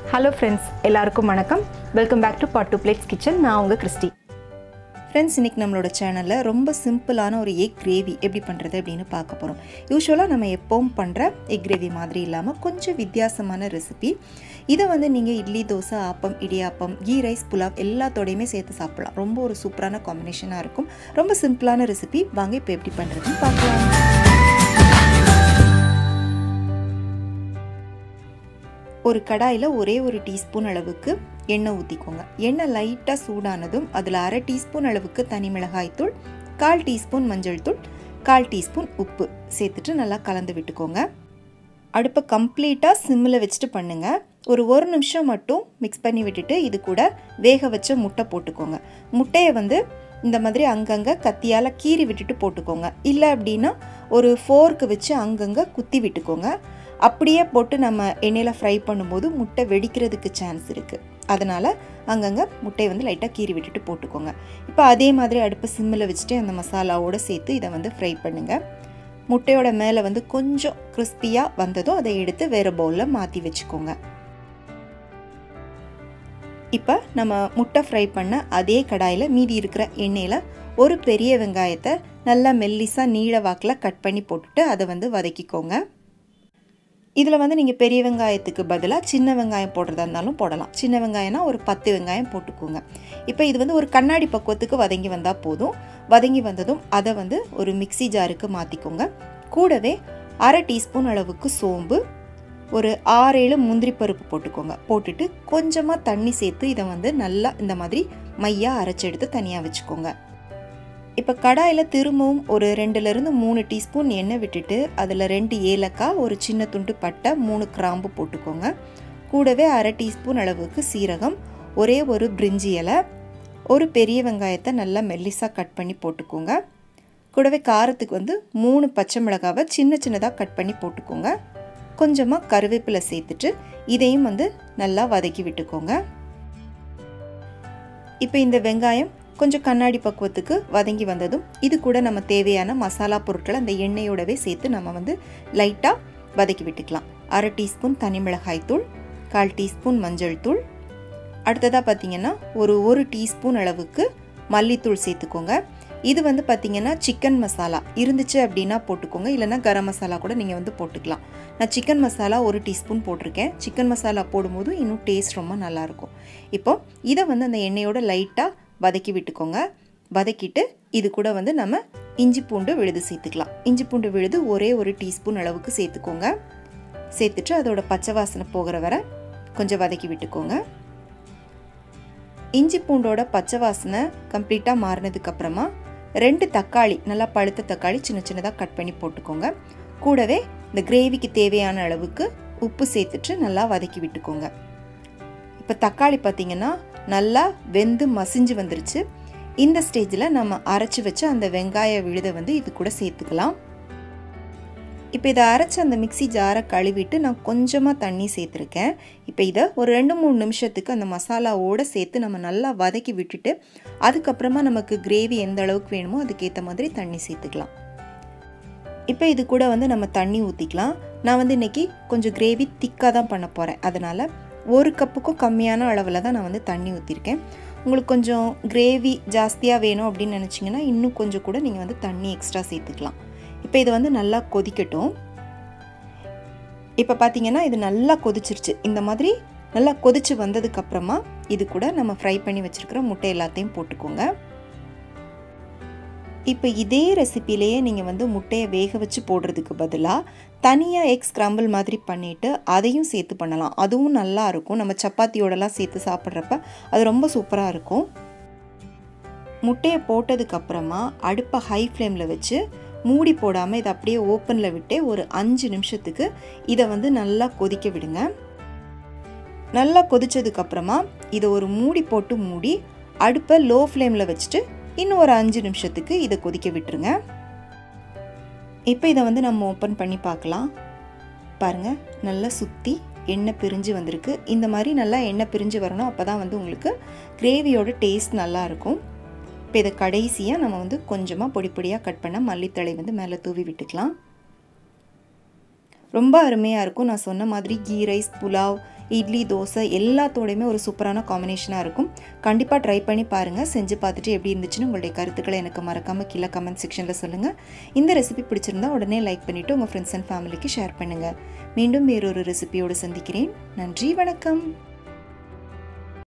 hello friends எல்லாருக்கும் வணக்கம் welcome back to pot to plates kitchen நான் உங்கள் கிறிஸ்டி ஃப்ரெண்ட்ஸ் இன்றைக்கி நம்மளோட சேனலில் ரொம்ப சிம்பிளான ஒரு எக் கிரேவி எப்படி பண்ணுறது அப்படின்னு பார்க்க போகிறோம் யூஸ்வலாக நம்ம எப்பவும் பண்ணுற எக் கிரேவி மாதிரி இல்லாமல் கொஞ்சம் வித்தியாசமான ரெசிபி இதை வந்து நீங்கள் இட்லி தோசை ஆப்பம் இடியாப்பம் கீ ரைஸ் புலாவ் எல்லாத்தோடையுமே சேர்த்து சாப்பிடலாம் ரொம்ப ஒரு சூப்பரான காம்பினேஷனாக இருக்கும் ரொம்ப சிம்பிளான ரெசிபி வாங்க இப்போ எப்படி பண்ணுறதுன்னு பார்க்கலாம் ஒரு கடாயில் ஒரே ஒரு டீஸ்பூன் அளவுக்கு எண்ணெய் ஊற்றிக்கோங்க எண்ணெய் லைட்டாக சூடானதும் அதில் அரை டீஸ்பூன் அளவுக்கு தனி மிளகாய்த்தூள் கால் டீஸ்பூன் மஞ்சள் தூள் கால் டீஸ்பூன் உப்பு சேர்த்துட்டு நல்லா கலந்து விட்டுக்கோங்க அடுப்பை கம்ப்ளீட்டாக சிம்மில் வச்சுட்டு பண்ணுங்கள் ஒரு ஒரு நிமிஷம் மட்டும் மிக்ஸ் பண்ணி விட்டுட்டு இது கூட வேக வச்ச முட்டை போட்டுக்கோங்க முட்டையை வந்து இந்த மாதிரி அங்கங்கே கத்தியால் கீறி விட்டுட்டு போட்டுக்கோங்க இல்லை அப்படின்னா ஒரு ஃபோர்க்கு வச்சு அங்கங்கே குத்தி விட்டுக்கோங்க அப்படியே போட்டு நம்ம எண்ணெயில் ஃப்ரை பண்ணும்போது முட்டை வெடிக்கிறதுக்கு சான்ஸ் இருக்குது அதனால் அங்கங்கே முட்டையை வந்து லைட்டாக கீறி விட்டுட்டு போட்டுக்கோங்க இப்போ அதே மாதிரி அடுப்பை சிம்மில் வச்சுட்டு அந்த மசாலாவோடு சேர்த்து இதை வந்து ஃப்ரை பண்ணுங்கள் முட்டையோட மேலே வந்து கொஞ்சம் கிறிஸ்பியாக வந்ததும் அதை எடுத்து வேறு பவுலில் மாற்றி வச்சுக்கோங்க இப்போ நம்ம முட்டை ஃப்ரை பண்ண அதே கடாயில் மீதி இருக்கிற எண்ணெயில் ஒரு பெரிய வெங்காயத்தை நல்லா மெல்லிஸாக நீள வாக்கில் கட் பண்ணி போட்டுட்டு அதை வந்து வதக்கிக்கோங்க இதில் வந்து நீங்கள் பெரிய வெங்காயத்துக்கு பதிலாக சின்ன வெங்காயம் போடுறதா இருந்தாலும் போடலாம் சின்ன வெங்காயம்னா ஒரு பத்து வெங்காயம் போட்டுக்கோங்க இப்போ இது வந்து ஒரு கண்ணாடி பக்குவத்துக்கு வதங்கி வந்தால் போதும் வதங்கி வந்ததும் அதை வந்து ஒரு மிக்சி ஜாருக்கு மாற்றிக்கோங்க கூடவே அரை டீஸ்பூன் அளவுக்கு சோம்பு ஒரு ஆறு ஏழு முந்திரி பருப்பு போட்டுக்கோங்க போட்டுட்டு கொஞ்சமாக தண்ணி சேர்த்து இதை வந்து நல்லா இந்த மாதிரி மையாக அரைச்சி எடுத்து தனியாக வச்சுக்கோங்க இப்போ கடாயில் திரும்பவும் ஒரு ரெண்டுலேருந்து மூணு டீஸ்பூன் எண்ணெய் விட்டுட்டு அதில் ரெண்டு ஏலக்காய் ஒரு சின்ன துண்டு பட்டை மூணு கிராம்பு போட்டுக்கோங்க கூடவே அரை டீஸ்பூன் அளவுக்கு சீரகம் ஒரே ஒரு பிரிஞ்சி இலை ஒரு பெரிய வெங்காயத்தை நல்லா மெல்லிஸாக கட் பண்ணி போட்டுக்கோங்க கூடவே காரத்துக்கு வந்து மூணு பச்சை மிளகாவை சின்ன சின்னதாக கட் பண்ணி போட்டுக்கோங்க கொஞ்சமாக கருவேப்பிலை சேர்த்துட்டு இதையும் வந்து நல்லா வதக்கி விட்டுக்கோங்க இப்போ இந்த வெங்காயம் கொஞ்சம் கண்ணாடி பக்குவத்துக்கு வதங்கி வந்ததும் இது கூட நம்ம தேவையான மசாலா பொருட்களை அந்த எண்ணெயோடவே சேர்த்து நம்ம வந்து லைட்டாக வதக்கி விட்டுக்கலாம் அரை டீஸ்பூன் தனி மிளகாய் தூள் கால் டீஸ்பூன் மஞ்சள் தூள் அடுத்ததாக பார்த்தீங்கன்னா ஒரு ஒரு டீஸ்பூன் அளவுக்கு மல்லித்தூள் சேர்த்துக்கோங்க இது வந்து பார்த்திங்கன்னா சிக்கன் மசாலா இருந்துச்சு அப்படின்னா போட்டுக்கோங்க இல்லைனா கரம் மசாலா கூட நீங்கள் வந்து போட்டுக்கலாம் நான் சிக்கன் மசாலா ஒரு டீஸ்பூன் போட்டிருக்கேன் சிக்கன் மசாலா போடும்போது இன்னும் டேஸ்ட் ரொம்ப நல்லாயிருக்கும் இப்போ இதை வந்து அந்த எண்ணெயோட லைட்டாக வதக்கி விட்டுக்கோங்க வதக்கிட்டு இது கூட வந்து நம்ம இஞ்சி பூண்டு விழுது சேர்த்துக்கலாம் இஞ்சி பூண்டு விழுது ஒரே ஒரு டீஸ்பூன் அளவுக்கு சேர்த்துக்கோங்க சேர்த்துட்டு அதோட பச்சை வாசனை போகிற வரை கொஞ்சம் வதக்கி விட்டுக்கோங்க இஞ்சி பூண்டோட பச்சை வாசனை கம்ப்ளீட்டாக மாறினதுக்கப்புறமா ரெண்டு தக்காளி நல்லா பழுத்த தக்காளி சின்ன சின்னதாக கட் பண்ணி போட்டுக்கோங்க கூடவே இந்த கிரேவிக்கு தேவையான அளவுக்கு உப்பு சேர்த்துட்டு நல்லா வதக்கி விட்டுக்கோங்க இப்போ தக்காளி பார்த்திங்கன்னா நல்லா வெந்து மசிஞ்சு வந்துருச்சு இந்த ஸ்டேஜில் நம்ம அரைச்சி வச்ச அந்த வெங்காய விழுதை வந்து இது கூட சேர்த்துக்கலாம் இப்போ இதை அரைச்சி அந்த மிக்சி ஜாரை கழுவிட்டு நான் கொஞ்சமாக தண்ணி சேர்த்துருக்கேன் இப்போ இதை ஒரு ரெண்டு மூணு நிமிஷத்துக்கு அந்த மசாலாவோடு சேர்த்து நம்ம நல்லா வதக்கி விட்டுட்டு அதுக்கப்புறமா நமக்கு கிரேவி எந்த அளவுக்கு வேணுமோ அதுக்கேற்ற மாதிரி தண்ணி சேர்த்துக்கலாம் இப்போ இது கூட வந்து நம்ம தண்ணி ஊற்றிக்கலாம் நான் வந்து இன்றைக்கி கொஞ்சம் கிரேவி திக்காக தான் பண்ண போகிறேன் அதனால் ஒரு கப்புக்கும் கம்மியான அளவில் தான் நான் வந்து தண்ணி ஊற்றிருக்கேன் உங்களுக்கு கொஞ்சம் கிரேவி ஜாஸ்தியாக வேணும் அப்படின்னு நினச்சிங்கன்னா இன்னும் கொஞ்சம் கூட நீங்கள் வந்து தண்ணி எக்ஸ்ட்ரா சேர்த்துக்கலாம் இப்போ இது வந்து நல்லா கொதிக்கட்டும் இப்போ பார்த்தீங்கன்னா இது நல்லா கொதிச்சிருச்சு இந்த மாதிரி நல்லா கொதிச்சு வந்ததுக்கப்புறமா இது கூட நம்ம ஃப்ரை பண்ணி வச்சுருக்கிற முட்டை எல்லாத்தையும் போட்டுக்கோங்க இப்போ இதே ரெசிப்பிலேயே நீங்கள் வந்து முட்டையை வேக வச்சு போடுறதுக்கு பதிலாக தனியாக எக் ஸ்க்ரம்பிள் மாதிரி பண்ணிவிட்டு அதையும் சேர்த்து பண்ணலாம் அதுவும் நல்லா இருக்கும் நம்ம சப்பாத்தியோடலாம் சேர்த்து சாப்பிட்றப்ப அது ரொம்ப சூப்பராக இருக்கும் முட்டையை போட்டதுக்கப்புறமா அடுப்பை ஹை ஃப்ளேமில் வச்சு மூடி போடாமல் இதை அப்படியே ஓப்பனில் விட்டு ஒரு அஞ்சு நிமிஷத்துக்கு இதை வந்து நல்லா கொதிக்க விடுங்க நல்லா கொதிச்சதுக்கப்புறமா இதை ஒரு மூடி போட்டு மூடி அடுப்பை லோ ஃப்ளேமில் வச்சுட்டு இன்னும் ஒரு அஞ்சு நிமிஷத்துக்கு இதை கொதிக்க விட்டுருங்க இப்போ இதை வந்து நம்ம ஓப்பன் பண்ணி பார்க்கலாம் பாருங்கள் நல்லா சுற்றி எண்ணெய் பிரிஞ்சு வந்திருக்கு இந்த மாதிரி நல்லா எண்ணெய் பிரிஞ்சு வரணும் அப்போ தான் வந்து உங்களுக்கு கிரேவியோட டேஸ்ட் நல்லாயிருக்கும் இப்போ இதை கடைசியாக நம்ம வந்து கொஞ்சமாக பொடி பொடியாக கட் பண்ண மல்லித்தழை வந்து மேலே தூவி விட்டுக்கலாம் ரொம்ப அருமையாக இருக்கும் நான் சொன்ன மாதிரி கீ ரைஸ் புலாவ் இட்லி தோசை எல்லாத்தோடையுமே ஒரு சூப்பரான காம்பினேஷனாக இருக்கும் கண்டிப்பாக ட்ரை பண்ணி பாருங்கள் செஞ்சு பார்த்துட்டு எப்படி இருந்துச்சுன்னு உங்களுடைய கருத்துக்களை எனக்கு மறக்காமல் கீழே கமெண்ட் செக்ஷனில் சொல்லுங்கள் இந்த ரெசிபி பிடிச்சிருந்தா உடனே லைக் பண்ணிவிட்டு உங்கள் ஃப்ரெண்ட்ஸ் அண்ட் ஃபேமிலிக்கு ஷேர் பண்ணுங்கள் மீண்டும் வேறொரு ரெசிபியோடு சந்திக்கிறேன் நன்றி வணக்கம்